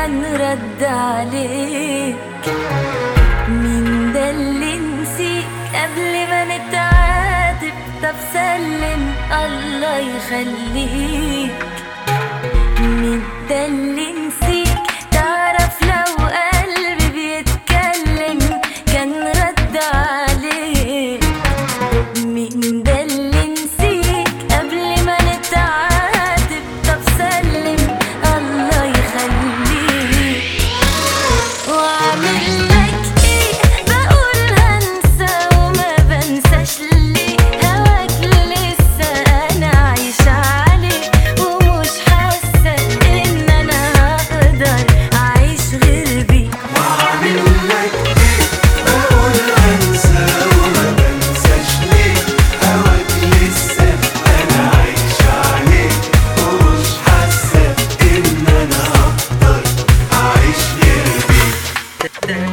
كان رد عليك مين ده اللي نسيك قبل ما نتعاتب طب سلم الله يخليك مين ده اللي نسيك تعرف لو قلبي بيتكلم كان رد عليك مين ده اللي نسيك قبل ما نتعاتب طب سلم الله يخليك واعمل لك ايه بقول هنسى وما بنساش ليه هواك لسه انا عايشة عليه ومش حاسة ان انا هقدر اعيش غير بيه واعمل لك ايه بقول انسى وما بنساش ليه هواك لسه انا عايش عليه ومش حاسه ان انا هقدر اعيش غير بيك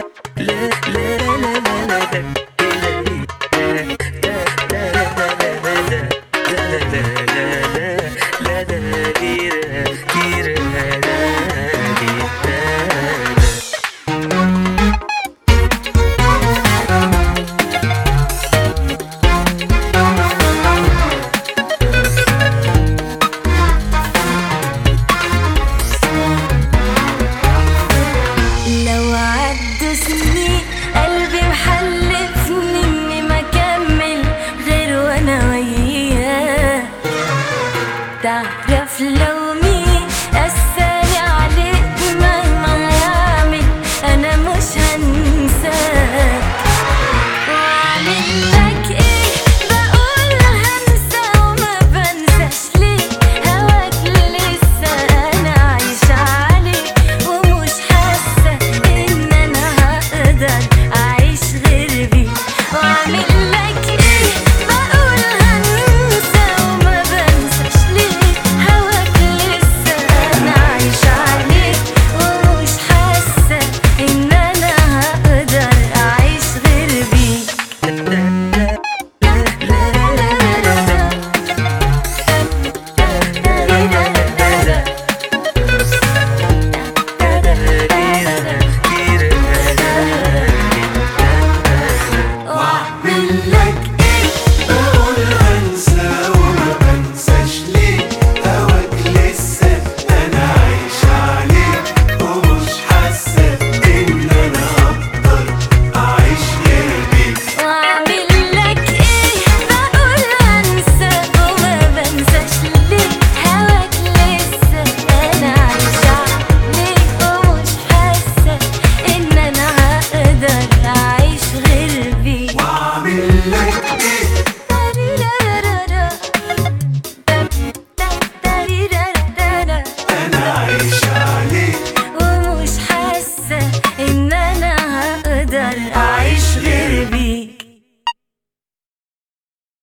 لو عدوا سنين قلبي محلفني اني ما اكمل غير وانا وياه تعال